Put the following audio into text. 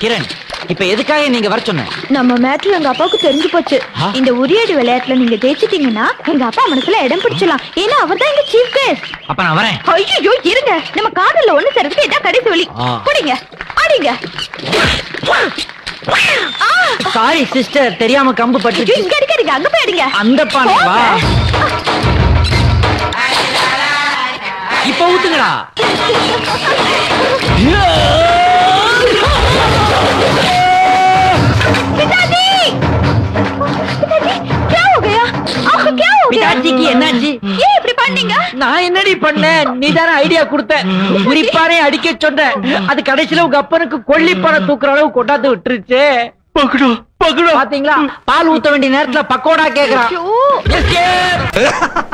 கிரண் இப்ப எதுக்காக நீங்க வர சொன்ன நம்ம மேட்ரு எங்க அப்பாவுக்கு தெரிஞ்சு போச்சு ஆ? இந்த உரியடி விளையாட்டுல நீங்க ஜெயிச்சிட்டீங்கன்னா எங்க அப்பா மனசுல இடம் பிடிச்சலாம் ஏன்னா அவர்தான் எங்க சீஃப் கெஸ்ட் அப்ப நான் வரேன் ஐயோ இருங்க நம்ம காதல்ல ஒண்ணு சேர்றதுக்கு இதான் கடைசி வழி ஆ. குடிங்க ஆடிங்க சாரி சிஸ்டர் தெரியாம கம்பு ஐயோ, பட்டு இங்க அடிக்காதீங்க அங்க போய் அடிங்க அந்த பானை வா இப்ப ஊத்துங்கடா पिताजी पिताजी क्या हो गया आपको क्या हो गया பிதாஜிக்கு என்னாச்சு ஏன் இப்படி பண்ணீங்க நான் என்னடி பண்ணேன் நீ தானே ஐடியா கொடுத்த குறிப்பானே அடிக்க சொன்ன அது கடைசியில உங்க அப்பனுக்கு கொல்லிப்பானை தூக்குற அளவு கொண்டாந்து விட்டுருச்சு பக்கடா பக்கடா பாத்தீங்களா பால் ஊத்த வேண்டிய நேரத்துல பக்கோடா கேக்குறான் ஐயோ. Escape!